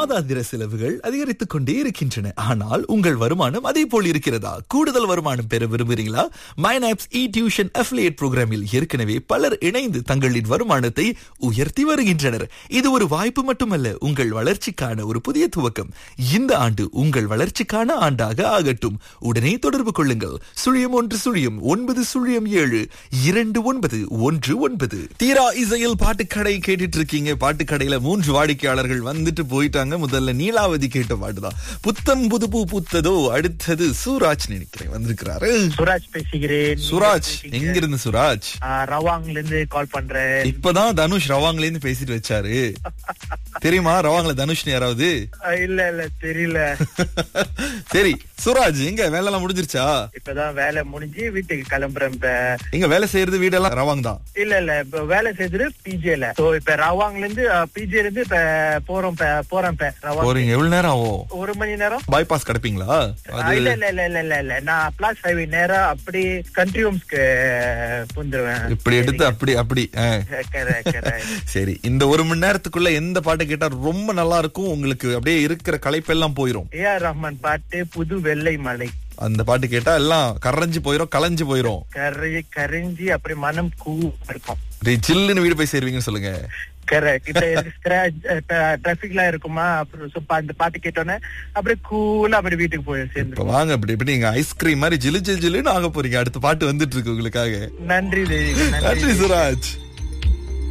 மாதாந்திர செலவுகள் அதிகரித்துக் கொண்டே இருக்கின்றன ஆனால் உங்கள் வருமானம் அதே போல் இருக்கிறதா கூடுதல் வருமானம் பெற விரும்புகிறீங்களா மைனாப்ஸ் இ டியூஷன் அஃபிலியேட் புரோகிராமில் ஏற்கனவே பலர் இணைந்து தங்களின் வருமானத்தை உயர்த்தி வருகின்றனர் இது ஒரு வாய்ப்பு மட்டுமல்ல உங்கள் வளர்ச்சிக்கான ஒரு புதிய துவக்கம் இந்த ஆண்டு உங்கள் வளர்ச்சிக்கான ஆண்டாக ஆகட்டும் உடனே தொடர்பு கொள்ளுங்கள் சுழியம் ஒன்று சுழியம் ஒன்பது சுழியம் ஏழு இரண்டு ஒன்பது ஒன்று ஒன்பது தீரா இசையில் பாட்டுக்கடை கேட்டுட்டு இருக்கீங்க பாட்டுக்கடையில மூன்று வாடிக்கையாளர்கள் வந்துட்டு போயிட்டாங்க முதல்ல நீலாவதி கேட்ட பாட்டுதான் புத்தம் புது பூ பூத்ததோ அடுத்தது சூராஜ் நினைக்கிறேன் வந்திருக்கிறாரு சுராஜ் பேசுகிறேன் சுராஜ் எங்க இருந்து சுராஜ் ஆ, ரவாங்ல இருந்து கால் பண்றேன் இப்பதான் தனுஷ் ரவாங்ல இருந்து பேசிட்டு வச்சாரு தெரியுமா ரவாங்ல தனுஷ்னு யாராவது ஆ, இல்ல இல்ல தெரியல சரி சுராஜ் எங்க வேலை எல்லாம் முடிஞ்சிருச்சா இப்பதான் வேலை முடிஞ்சு வீட்டுக்கு கிளம்புறேன் இப்ப எங்க வேலை செய்யறது வீடெல்லாம் ரவாங் தான் இல்ல இல்ல இப்ப வேலை செய்தது பிஜேல சோ இப்ப ரவாங்ல இருந்து பிஜே இருந்து இப்ப போறோம் இப்ப போறேன் இப்ப ரவாங் போறீங்க எவ்வளவு நேரம் ஆகும் ஒரு மணி நேரம் பைபாஸ் கிடப்பீங்களா ஆ, இல்ல இல்ல இல்ல இல்ல இல்ல இல்ல நான் பிளாஸ் ஹைவே நேரா அப்படி கண்ட்ரி ஹோம்ஸ்க்கு புந்துருவேன் இப்படி எடுத்து அப்படி அப்படி ஆ. correct, correct. சரி இந்த ஒரு மணி நேரத்துக்குள்ள எந்த பாட்டு கேட்டா ரொம்ப நல்லா இருக்கும் உங்களுக்கு அப்படியே இருக்கிற களைப்பெல்லாம் போயிரும் ஏ ஆர் ரஹ்மான் பாட்டு புது வெள்ளை மலை அந்த பாட்டு கேட்டா எல்லாம் கரைஞ்சு போயிரும் கலைஞ்சு போயிரும் கரை கரைஞ்சி அப்படி மனம் கூ இருக்கும் அப்படியே ஜில்லுன்னு வீடு போய் சேருவீங்கன்னு சொல்லுங்க கரெக்ட் இப்ப டிராபிக்ல இருக்குமா அப்புறம் so பா- அந்த பாட்டு கேட்டோன்னே அப்படியே கூலா அப்படி வீட்டுக்கு போய் இப்ப சேர்ந்து வாங்க அப்படி இப்படி நீங்க ஐஸ்கிரீம் மாதிரி ஜிலு ஜிலு ஜிலுன்னு ஆக போறீங்க அடுத்த பாட்டு வந்துட்டு இருக்கு உங்களுக்காக நன்றி தேவி நன்றி சுராஜ்